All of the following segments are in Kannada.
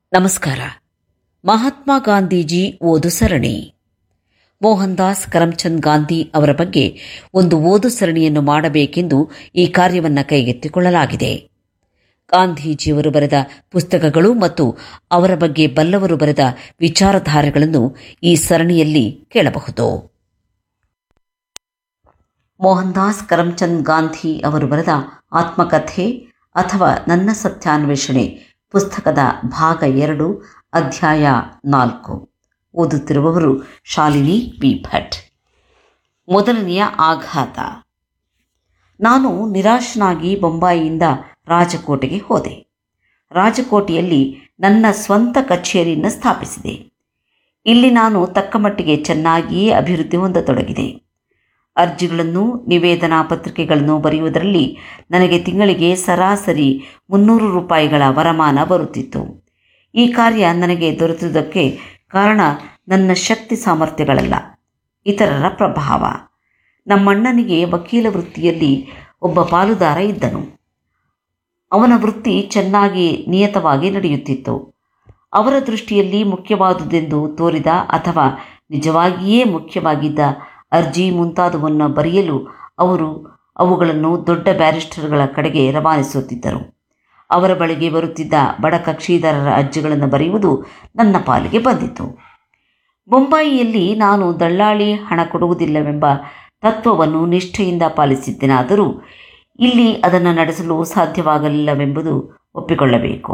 ನಮಸ್ಕಾರ ಮಹಾತ್ಮ ಗಾಂಧೀಜಿ ಓದು ಸರಣಿ ಮೋಹನ್ ದಾಸ್ ಕರಮ್ಚಂದ್ ಗಾಂಧಿ ಅವರ ಬಗ್ಗೆ ಒಂದು ಓದು ಸರಣಿಯನ್ನು ಮಾಡಬೇಕೆಂದು ಈ ಕಾರ್ಯವನ್ನು ಕೈಗೆತ್ತಿಕೊಳ್ಳಲಾಗಿದೆ ಗಾಂಧೀಜಿಯವರು ಬರೆದ ಪುಸ್ತಕಗಳು ಮತ್ತು ಅವರ ಬಗ್ಗೆ ಬಲ್ಲವರು ಬರೆದ ವಿಚಾರಧಾರೆಗಳನ್ನು ಈ ಸರಣಿಯಲ್ಲಿ ಕೇಳಬಹುದು ಮೋಹನ್ ದಾಸ್ ಕರಮ್ಚಂದ್ ಗಾಂಧಿ ಅವರು ಬರೆದ ಆತ್ಮಕಥೆ ಅಥವಾ ನನ್ನ ಸತ್ಯಾನ್ವೇಷಣೆ ಪುಸ್ತಕದ ಭಾಗ ಎರಡು ಅಧ್ಯಾಯ ನಾಲ್ಕು ಓದುತ್ತಿರುವವರು ಶಾಲಿನಿ ಬಿ ಭಟ್ ಮೊದಲನೆಯ ಆಘಾತ ನಾನು ನಿರಾಶನಾಗಿ ಬೊಂಬಾಯಿಯಿಂದ ರಾಜಕೋಟೆಗೆ ಹೋದೆ ರಾಜಕೋಟೆಯಲ್ಲಿ ನನ್ನ ಸ್ವಂತ ಕಚೇರಿಯನ್ನು ಸ್ಥಾಪಿಸಿದೆ ಇಲ್ಲಿ ನಾನು ತಕ್ಕಮಟ್ಟಿಗೆ ಚೆನ್ನಾಗಿಯೇ ಅಭಿವೃದ್ಧಿ ಹೊಂದತೊಡಗಿದೆ ಅರ್ಜಿಗಳನ್ನು ನಿವೇದನಾ ಪತ್ರಿಕೆಗಳನ್ನು ಬರೆಯುವುದರಲ್ಲಿ ನನಗೆ ತಿಂಗಳಿಗೆ ಸರಾಸರಿ ಮುನ್ನೂರು ರೂಪಾಯಿಗಳ ವರಮಾನ ಬರುತ್ತಿತ್ತು ಈ ಕಾರ್ಯ ನನಗೆ ದೊರೆತುದಕ್ಕೆ ಕಾರಣ ನನ್ನ ಶಕ್ತಿ ಸಾಮರ್ಥ್ಯಗಳಲ್ಲ ಇತರರ ಪ್ರಭಾವ ನಮ್ಮಣ್ಣನಿಗೆ ವಕೀಲ ವೃತ್ತಿಯಲ್ಲಿ ಒಬ್ಬ ಪಾಲುದಾರ ಇದ್ದನು ಅವನ ವೃತ್ತಿ ಚೆನ್ನಾಗಿ ನಿಯತವಾಗಿ ನಡೆಯುತ್ತಿತ್ತು ಅವರ ದೃಷ್ಟಿಯಲ್ಲಿ ಮುಖ್ಯವಾದುದೆಂದು ತೋರಿದ ಅಥವಾ ನಿಜವಾಗಿಯೇ ಮುಖ್ಯವಾಗಿದ್ದ ಅರ್ಜಿ ಮುಂತಾದವನ್ನು ಬರೆಯಲು ಅವರು ಅವುಗಳನ್ನು ದೊಡ್ಡ ಬ್ಯಾರಿಸ್ಟರ್ಗಳ ಕಡೆಗೆ ರವಾನಿಸುತ್ತಿದ್ದರು ಅವರ ಬಳಿಗೆ ಬರುತ್ತಿದ್ದ ಬಡ ಕಕ್ಷಿದಾರರ ಅರ್ಜಿಗಳನ್ನು ಬರೆಯುವುದು ನನ್ನ ಪಾಲಿಗೆ ಬಂದಿತು ಬೊಂಬಾಯಿಯಲ್ಲಿ ನಾನು ದಳ್ಳಾಳಿ ಹಣ ಕೊಡುವುದಿಲ್ಲವೆಂಬ ತತ್ವವನ್ನು ನಿಷ್ಠೆಯಿಂದ ಪಾಲಿಸಿದ್ದೇನಾದರೂ ಇಲ್ಲಿ ಅದನ್ನು ನಡೆಸಲು ಸಾಧ್ಯವಾಗಲಿಲ್ಲವೆಂಬುದು ಒಪ್ಪಿಕೊಳ್ಳಬೇಕು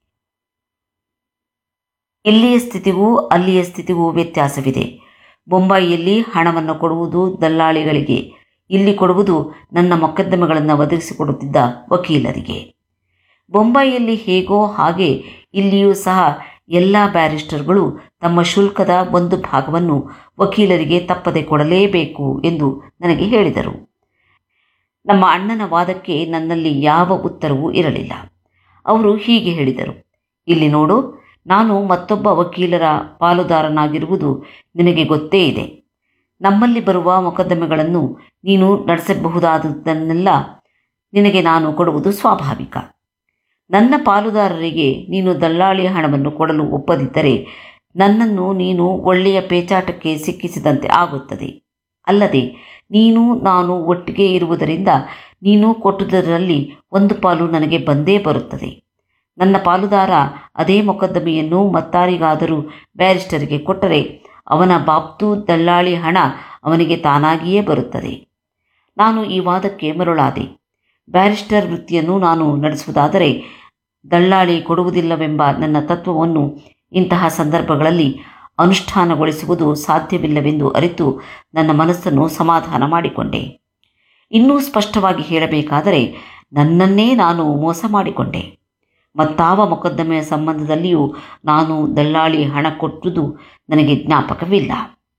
ಇಲ್ಲಿಯ ಸ್ಥಿತಿಗೂ ಅಲ್ಲಿಯ ಸ್ಥಿತಿಗೂ ವ್ಯತ್ಯಾಸವಿದೆ ಬೊಂಬಾಯಿಯಲ್ಲಿ ಹಣವನ್ನು ಕೊಡುವುದು ದಲ್ಲಾಳಿಗಳಿಗೆ ಇಲ್ಲಿ ಕೊಡುವುದು ನನ್ನ ಮೊಕದ್ದಮೆಗಳನ್ನು ಒದಗಿಸಿಕೊಡುತ್ತಿದ್ದ ವಕೀಲರಿಗೆ ಬೊಂಬಾಯಿಯಲ್ಲಿ ಹೇಗೋ ಹಾಗೆ ಇಲ್ಲಿಯೂ ಸಹ ಎಲ್ಲ ಬ್ಯಾರಿಸ್ಟರ್ಗಳು ತಮ್ಮ ಶುಲ್ಕದ ಒಂದು ಭಾಗವನ್ನು ವಕೀಲರಿಗೆ ತಪ್ಪದೆ ಕೊಡಲೇಬೇಕು ಎಂದು ನನಗೆ ಹೇಳಿದರು ನಮ್ಮ ಅಣ್ಣನ ವಾದಕ್ಕೆ ನನ್ನಲ್ಲಿ ಯಾವ ಉತ್ತರವೂ ಇರಲಿಲ್ಲ ಅವರು ಹೀಗೆ ಹೇಳಿದರು ಇಲ್ಲಿ ನೋಡು ನಾನು ಮತ್ತೊಬ್ಬ ವಕೀಲರ ಪಾಲುದಾರನಾಗಿರುವುದು ನಿನಗೆ ಗೊತ್ತೇ ಇದೆ ನಮ್ಮಲ್ಲಿ ಬರುವ ಮೊಕದ್ದಮೆಗಳನ್ನು ನೀನು ನಡೆಸಬಹುದಾದದನ್ನೆಲ್ಲ ನಿನಗೆ ನಾನು ಕೊಡುವುದು ಸ್ವಾಭಾವಿಕ ನನ್ನ ಪಾಲುದಾರರಿಗೆ ನೀನು ದಲ್ಲಾಳಿ ಹಣವನ್ನು ಕೊಡಲು ಒಪ್ಪದಿದ್ದರೆ ನನ್ನನ್ನು ನೀನು ಒಳ್ಳೆಯ ಪೇಚಾಟಕ್ಕೆ ಸಿಕ್ಕಿಸಿದಂತೆ ಆಗುತ್ತದೆ ಅಲ್ಲದೆ ನೀನು ನಾನು ಒಟ್ಟಿಗೆ ಇರುವುದರಿಂದ ನೀನು ಕೊಟ್ಟುದರಲ್ಲಿ ಒಂದು ಪಾಲು ನನಗೆ ಬಂದೇ ಬರುತ್ತದೆ ನನ್ನ ಪಾಲುದಾರ ಅದೇ ಮೊಕದ್ದಮೆಯನ್ನು ಮತ್ತಾರಿಗಾದರೂ ಬ್ಯಾರಿಸ್ಟರಿಗೆ ಕೊಟ್ಟರೆ ಅವನ ಬಾಬ್ತು ದಲ್ಲಾಳಿ ಹಣ ಅವನಿಗೆ ತಾನಾಗಿಯೇ ಬರುತ್ತದೆ ನಾನು ಈ ವಾದಕ್ಕೆ ಮರುಳಾದೆ ಬ್ಯಾರಿಸ್ಟರ್ ವೃತ್ತಿಯನ್ನು ನಾನು ನಡೆಸುವುದಾದರೆ ದಳ್ಳಾಳಿ ಕೊಡುವುದಿಲ್ಲವೆಂಬ ನನ್ನ ತತ್ವವನ್ನು ಇಂತಹ ಸಂದರ್ಭಗಳಲ್ಲಿ ಅನುಷ್ಠಾನಗೊಳಿಸುವುದು ಸಾಧ್ಯವಿಲ್ಲವೆಂದು ಅರಿತು ನನ್ನ ಮನಸ್ಸನ್ನು ಸಮಾಧಾನ ಮಾಡಿಕೊಂಡೆ ಇನ್ನೂ ಸ್ಪಷ್ಟವಾಗಿ ಹೇಳಬೇಕಾದರೆ ನನ್ನನ್ನೇ ನಾನು ಮೋಸ ಮಾಡಿಕೊಂಡೆ ಮತ್ತಾವ ಮೊಕದ್ದಮೆಯ ಸಂಬಂಧದಲ್ಲಿಯೂ ನಾನು ದಲ್ಲಾಳಿ ಹಣ ಕೊಟ್ಟುದು ನನಗೆ ಜ್ಞಾಪಕವಿಲ್ಲ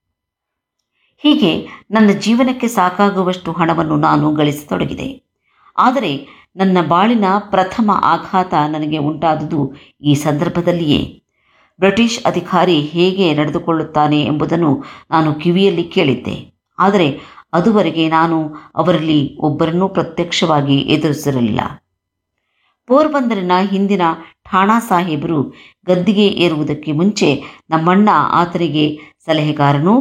ಹೀಗೆ ನನ್ನ ಜೀವನಕ್ಕೆ ಸಾಕಾಗುವಷ್ಟು ಹಣವನ್ನು ನಾನು ಗಳಿಸತೊಡಗಿದೆ ಆದರೆ ನನ್ನ ಬಾಳಿನ ಪ್ರಥಮ ಆಘಾತ ನನಗೆ ಉಂಟಾದುದು ಈ ಸಂದರ್ಭದಲ್ಲಿಯೇ ಬ್ರಿಟಿಷ್ ಅಧಿಕಾರಿ ಹೇಗೆ ನಡೆದುಕೊಳ್ಳುತ್ತಾನೆ ಎಂಬುದನ್ನು ನಾನು ಕಿವಿಯಲ್ಲಿ ಕೇಳಿದ್ದೆ ಆದರೆ ಅದುವರೆಗೆ ನಾನು ಅವರಲ್ಲಿ ಒಬ್ಬರನ್ನೂ ಪ್ರತ್ಯಕ್ಷವಾಗಿ ಎದುರಿಸಿರಲಿಲ್ಲ ಪೋರ್ಬಂದರಿನ ಹಿಂದಿನ ಠಾಣಾ ಸಾಹೇಬರು ಗದ್ದಿಗೆ ಏರುವುದಕ್ಕೆ ಮುಂಚೆ ನಮ್ಮಣ್ಣ ಆತನಿಗೆ ಸಲಹೆಗಾರನೂ